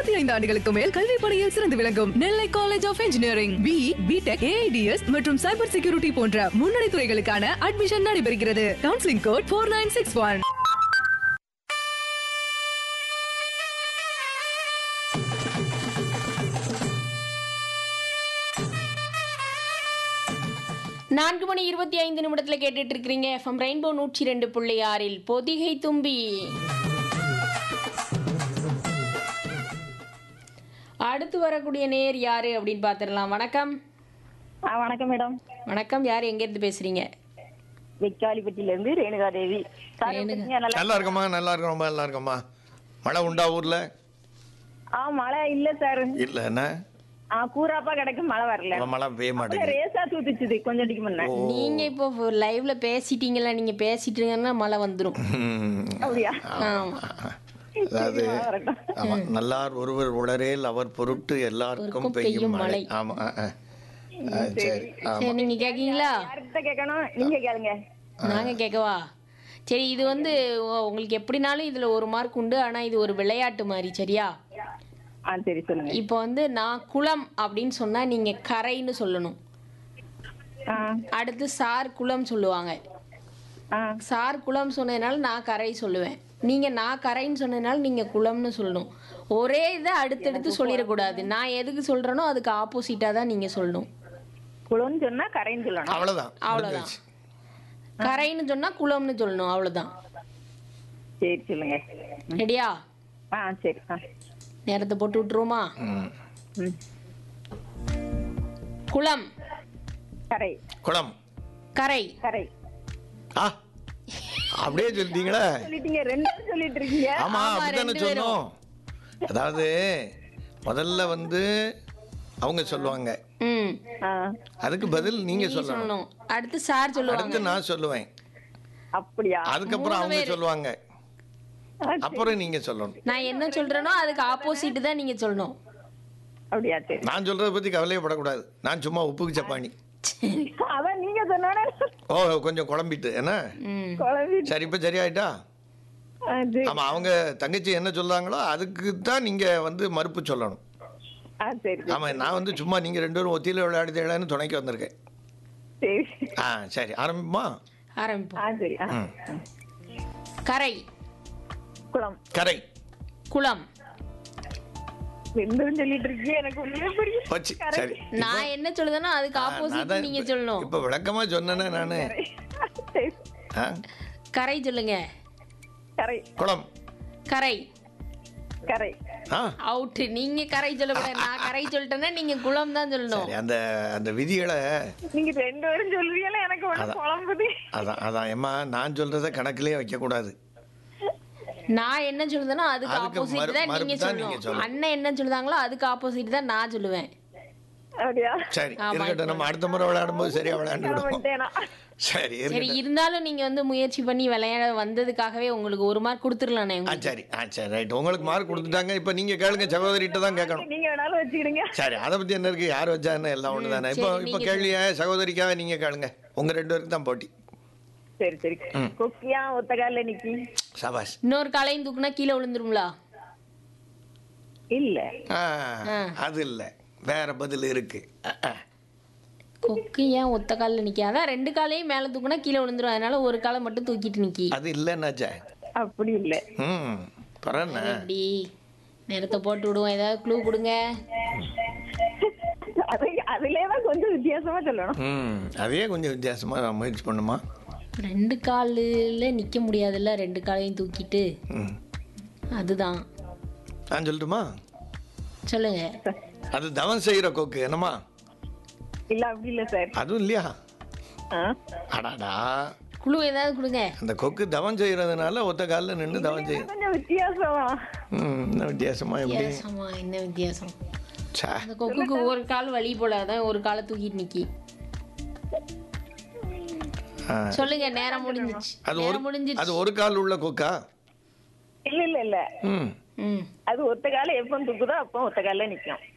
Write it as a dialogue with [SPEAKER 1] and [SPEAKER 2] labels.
[SPEAKER 1] முப்பத்தி ஐந்து ஆண்டுகளுக்கு மேல் கல்வி பணியில் சிறந்து விளங்கும் Nellai college of engineering B BTech AI DS மற்றும் சைபர் செக்யூரிட்டி போன்ற முன்னணி துறைகளுக்கான அட்மிஷன் நடைபெறுகிறது counselling code four nine six one
[SPEAKER 2] நான்கு மணி இருபத்தி ஐந்து நிமிடத்துல கேட்டுட்டு இருக்கிறீங்க எஃப்எம் ரெயின்போ நூற்றி ரெண்டு புள்ளி ஆறில் பொதிகை தும்பி அடுத்து வரக்கூடிய நேர் யாரு அப்படின்னு பார்த்துடலாம் வணக்கம்
[SPEAKER 3] ஆ வணக்கம் மேடம்
[SPEAKER 2] வணக்கம் யார் எங்கேருந்து பேசுறீங்க
[SPEAKER 3] வெக்காலிப்பட்டியில இருந்து ரேணுகா தேவி சார் எப்படி இருக்கீங்க? நல்லா
[SPEAKER 4] நல்லா இருக்கம்மா நல்லா இருக்கோம் ரொம்ப நல்லா இருக்கம்மா மழை உண்டா ஊர்ல
[SPEAKER 3] ஆ மழை இல்ல சார்
[SPEAKER 4] இல்ல என்ன
[SPEAKER 3] ஆ கூறாப்பா கிடக்கு மழை வரல
[SPEAKER 4] அப்ப மழை பெய்ய
[SPEAKER 3] அப்படியே
[SPEAKER 4] மாட்டேங்குது
[SPEAKER 3] ரேசா தூத்துச்சுது கொஞ்சம் அடிக்கு முன்ன
[SPEAKER 2] நீங்க இப்போ லைவ்ல பேசிட்டீங்களா நீங்க பேசிட்டீங்கன்னா மழை வந்துடும்
[SPEAKER 4] ம்.
[SPEAKER 3] அப்படியா
[SPEAKER 2] ஆமா
[SPEAKER 4] அதாவது
[SPEAKER 3] மழை வரட்டும்
[SPEAKER 4] ஆமா நல்லார் ஒருவர் உளரேல் அவர் பொருட்டு எல்லாருக்கும்
[SPEAKER 2] பொருட்கும்
[SPEAKER 4] பெய்யும்
[SPEAKER 2] பெய்யும்
[SPEAKER 4] மழை
[SPEAKER 2] மழை.
[SPEAKER 4] ஆமா ஆ, ஆ. ஆ, சரி ஆமா
[SPEAKER 2] சரி நீங்க கேக்கீங்களா
[SPEAKER 3] யார்கிட்ட கேட்கணும் நீங்க கேளுங்க
[SPEAKER 2] நாங்க கேட்கவா சரி இது வந்து உ- உங்களுக்கு எப்படினாலும் இதுல ஒரு மார்க் உண்டு ஆனா இது ஒரு விளையாட்டு மாதிரி சரியா
[SPEAKER 3] ஆ சரி சொல்லுங்க
[SPEAKER 2] இப்போ வந்து நான் குளம் அப்படின்னு சொன்னா நீங்க கரைன்னு சொல்லணும்
[SPEAKER 3] ஆ
[SPEAKER 2] அடுத்து சார் குளம் சொல்லுவாங்க
[SPEAKER 3] ஆ
[SPEAKER 2] சார் குளம் சொன்னதுனால நான் கரை சொல்லுவேன் நீங்க நான் கரைன்னு சொன்னதுனால நீங்க குளம்னு சொல்லணும் ஒரே இதை அடுத்தடுத்து சொல்லிடக்கூடாது நான் எதுக்கு சொல்றேனோ அதுக்கு ஆப்போசிட்டா தான் நீங்க சொல்லணும்
[SPEAKER 3] குளம்னு சொன்னா கரைன்னு சொல்லணும்
[SPEAKER 4] அவ்வளவுதான்
[SPEAKER 2] அவ்வளவுதான்.
[SPEAKER 4] முடிஞ்சிருச்சு.
[SPEAKER 2] கரைன்னு சொன்னா குளம்னு சொல்லணும் அவ்வளவுதான்
[SPEAKER 3] சரி சொல்லுங்க
[SPEAKER 2] ரெடியா
[SPEAKER 3] ஆ சரி ஆ
[SPEAKER 2] நேரத்தை போட்டு விட்டுருவோமா
[SPEAKER 4] ம்.
[SPEAKER 3] ம்
[SPEAKER 2] குளம்
[SPEAKER 3] கரை
[SPEAKER 4] குளம்
[SPEAKER 2] கரை
[SPEAKER 3] கரை
[SPEAKER 4] ஆ அப்படியே சொல்லிட்டீங்களே
[SPEAKER 3] சொல்லிட்டீங்க ரெண்டு பேரும் சொல்லிட்டு இருக்கீங்க
[SPEAKER 4] ஆமா
[SPEAKER 2] ஆமா,
[SPEAKER 4] அப்படித்தானே
[SPEAKER 2] ரெண்டு பேரும்.
[SPEAKER 4] சொன்னோம் அதாவது முதல்ல வந்து அவங்க சொல்லுவாங்க
[SPEAKER 2] ம்
[SPEAKER 3] ஆ
[SPEAKER 4] அதுக்கு பதில் நீங்க
[SPEAKER 2] நீ
[SPEAKER 4] சொல்லணும்
[SPEAKER 2] சொல்லணும் அடுத்து சார் சொல்லுவாங்க
[SPEAKER 4] அடுத்து நான் சொல்லுவேன்
[SPEAKER 3] அப்படியா
[SPEAKER 4] அதுக்கப்புறம்
[SPEAKER 2] மூணு
[SPEAKER 4] அவங்க
[SPEAKER 2] பேரு.
[SPEAKER 4] சொல்லுவாங்க
[SPEAKER 3] ஆ,
[SPEAKER 4] அப்புறம் நீங்க சொல்லணும்
[SPEAKER 2] நான் என்ன சொல்றேனோ அதுக்கு ஆப்போசிட் தான் நீங்க சொல்லணும்
[SPEAKER 3] அப்படியா சரி
[SPEAKER 4] நான் சொல்றத பத்தி கவலையே படக்கூடாது நான் சும்மா உப்புக்கு சப்பாணி
[SPEAKER 3] அதான் நீங்க சொன்னானே
[SPEAKER 4] ஓ கொஞ்சம் குழம்பிட்டு என்ன
[SPEAKER 2] ம்
[SPEAKER 3] குழம்பி
[SPEAKER 4] சரி இப்ப சரியாயிட்டா
[SPEAKER 3] ஆ, சரி
[SPEAKER 4] ஆமா அவங்க தங்கச்சி என்ன சொல்றாங்களோ அதுக்கு தான் நீங்க வந்து மறுப்பு சொல்லணும்
[SPEAKER 3] ஆ சரி
[SPEAKER 4] ஆமா நான் வந்து சும்மா நீங்க ரெண்டு பேரும் ஒத்தியில விளையாடுதேன்னு துணைக்கு வந்திருக்கேன்
[SPEAKER 3] சரி
[SPEAKER 4] ஆ சரி ஆரம்பிப்போமா
[SPEAKER 2] ஆரம்பிப்போம்
[SPEAKER 3] ஆ சரி ஆ
[SPEAKER 4] ம்.
[SPEAKER 2] கரை
[SPEAKER 3] குளம்
[SPEAKER 4] கரை
[SPEAKER 2] குளம்
[SPEAKER 3] ரெண்டும் சொல்லிட்டு இருக்கீங்க எனக்கு ஒண்ணுமே புரியல
[SPEAKER 4] போச்சு சரி
[SPEAKER 2] நான் என்ன சொல்லுதேனோ அதுக்கு
[SPEAKER 4] நான்
[SPEAKER 2] ஆப்போசிட்
[SPEAKER 4] தான்
[SPEAKER 2] நீங்க
[SPEAKER 4] இப்ப-
[SPEAKER 2] சொல்லணும்
[SPEAKER 4] இப்ப விளக்கமா சொன்னேனே நானு
[SPEAKER 3] சரி.
[SPEAKER 4] ஆ?
[SPEAKER 2] கரை சொல்லுங்க
[SPEAKER 3] கரை
[SPEAKER 4] குளம்
[SPEAKER 2] கரை
[SPEAKER 3] கரை
[SPEAKER 4] ஆ
[SPEAKER 2] அவுட் நீங்க கரை சொல்லக்கூடாது நான் கரை சொல்லிட்டேன்னா நீங்க குளம் தான் சொல்லணும்
[SPEAKER 4] சரி அந்த அந்த விதிகளை
[SPEAKER 3] நீங்க ரெண்டு பேரும் சொல்றீங்களா எனக்கு ஒண்ணு
[SPEAKER 4] அதான்.
[SPEAKER 3] குழம்புது
[SPEAKER 4] அதான் அதான் ஏம்மா நான் சொல்றத கணக்கிலே வைக்க கூடாது
[SPEAKER 2] நான் என்ன சொல்லுதேனோ அதுக்கு
[SPEAKER 4] அதுக்கு
[SPEAKER 2] ஆப்போசிட்
[SPEAKER 4] மறு-
[SPEAKER 2] தான் நீங்க
[SPEAKER 4] மறுப்பு தான் நீங்க
[SPEAKER 2] சொல்லணும்
[SPEAKER 4] சொல்லணும்.
[SPEAKER 2] அண்ணன் என்ன சொல்லுதாங்களோ அதுக்கு ஆப்போசிட் தான் நான் சொல்லுவேன்
[SPEAKER 3] அப்படியா
[SPEAKER 4] சரி
[SPEAKER 2] ஆமா,
[SPEAKER 4] இருக்கட்டும் நம்ம அடுத்த முறை விளையாடும் போது சரியா விளையாண்டு
[SPEAKER 3] நான்
[SPEAKER 4] விடுவோம்
[SPEAKER 3] வந்துட்டேனா?
[SPEAKER 4] சரி
[SPEAKER 2] சரி
[SPEAKER 4] இருக்கட்டும்
[SPEAKER 2] இருந்தாலும் நீங்க வந்து முயற்சி பண்ணி விளையாட வந்ததுக்காகவே உங்களுக்கு ஒரு மார்க் கொடுத்துடலானே
[SPEAKER 4] ஆ சரி ஆ சரி ரைட் உங்களுக்கு மார்க் கொடுத்துட்டாங்க இப்போ நீங்க கேளுங்க சகோதரிகிட்ட தான் கேட்கணும்
[SPEAKER 3] நீங்க வேணாலும் வச்சுக்கிடுங்க
[SPEAKER 4] சரி அதை பத்தி என்ன இருக்கு யார் வச்சா என்ன எல்லாம் ஒன்று தானே இப்போ
[SPEAKER 2] சரி,
[SPEAKER 4] இப்போ
[SPEAKER 2] நீங்க
[SPEAKER 4] கேள்விய சகோதரிக்காக நீங்க கேளுங்க உங்க ரெண்டு பேருக்கு தான் போட்டி
[SPEAKER 3] சரி சரி கொக்கியா ஒத்த கால நிக்கி
[SPEAKER 4] சபாஷ்
[SPEAKER 2] இன்னொரு காலையும் தூக்குனா கீழே விழுந்துருங்களா
[SPEAKER 3] இல்ல
[SPEAKER 4] ஆ
[SPEAKER 2] ஆ.
[SPEAKER 4] அது இல்லை வேற பதில் இருக்கு அ, அ.
[SPEAKER 2] கொக்கு ஏன் ஒத்த காலில் நிற்கி அதான் ரெண்டு காலையும் மேலே தூக்குனா கீழே விழுந்துரும் அதனால ஒரு காலை மட்டும் தூக்கிட்டு நிக்கி
[SPEAKER 4] அது இல்லைன்னாச்சே
[SPEAKER 3] அப்படி இல்ல
[SPEAKER 4] ம் பரவாயில்ல
[SPEAKER 2] எப்படி நேரத்தை போட்டு விடுவோம் ஏதாவது க்ளூ கொடுங்க
[SPEAKER 3] அது அதுலதான் கொஞ்சம் வித்தியாசமா சொல்லணும்
[SPEAKER 4] ம் அதையே கொஞ்சம் வித்தியாசமா நான் முயற்சி பண்ணுமா
[SPEAKER 2] ரெண்டு காலில் நிற்க முடியாதுல்ல ரெண்டு காலையும் தூக்கிட்டு
[SPEAKER 4] ம்
[SPEAKER 2] அதுதான்
[SPEAKER 4] நான் சொல்லட்டுமா
[SPEAKER 2] சொல்லுங்க
[SPEAKER 4] அது தவம் செய்யற கொக்கு என்னம்மா
[SPEAKER 3] இல்ல அப்படி இல்ல சார்
[SPEAKER 4] அதுவும் இல்லையா
[SPEAKER 3] ஆ?
[SPEAKER 4] அடாடா
[SPEAKER 2] குழு ஏதாவது கொடுங்க
[SPEAKER 4] அந்த கொக்கு தவம் செய்யறதுனால ஒத்த காலில் நின்று தவம் செய்யும்
[SPEAKER 3] கொஞ்சம் வித்தியாசமா
[SPEAKER 4] ம் என்ன வித்தியாசமா எப்படி
[SPEAKER 2] வித்தியாசமா என்ன வித்தியாசம்
[SPEAKER 4] சே
[SPEAKER 2] அந்த கொக்குக்கு ஒரு கால் வழி போல அதான் ஒரு காலை தூக்கிட்டு நிக்கி
[SPEAKER 4] ஆ.
[SPEAKER 2] சொல்லுங்க நேரம் முடிஞ்சிச்சு
[SPEAKER 4] அது ஒரு
[SPEAKER 2] நேரம் முடிஞ்சிச்சு
[SPEAKER 4] அது ஒரு கால் உள்ள கொக்கா
[SPEAKER 3] இல்ல இல்ல இல்ல
[SPEAKER 4] ம்
[SPEAKER 2] ம்
[SPEAKER 3] அது ஒத்த கால எப்ப தூக்குதோ அப்போ ஒத்த கால நிக்கும்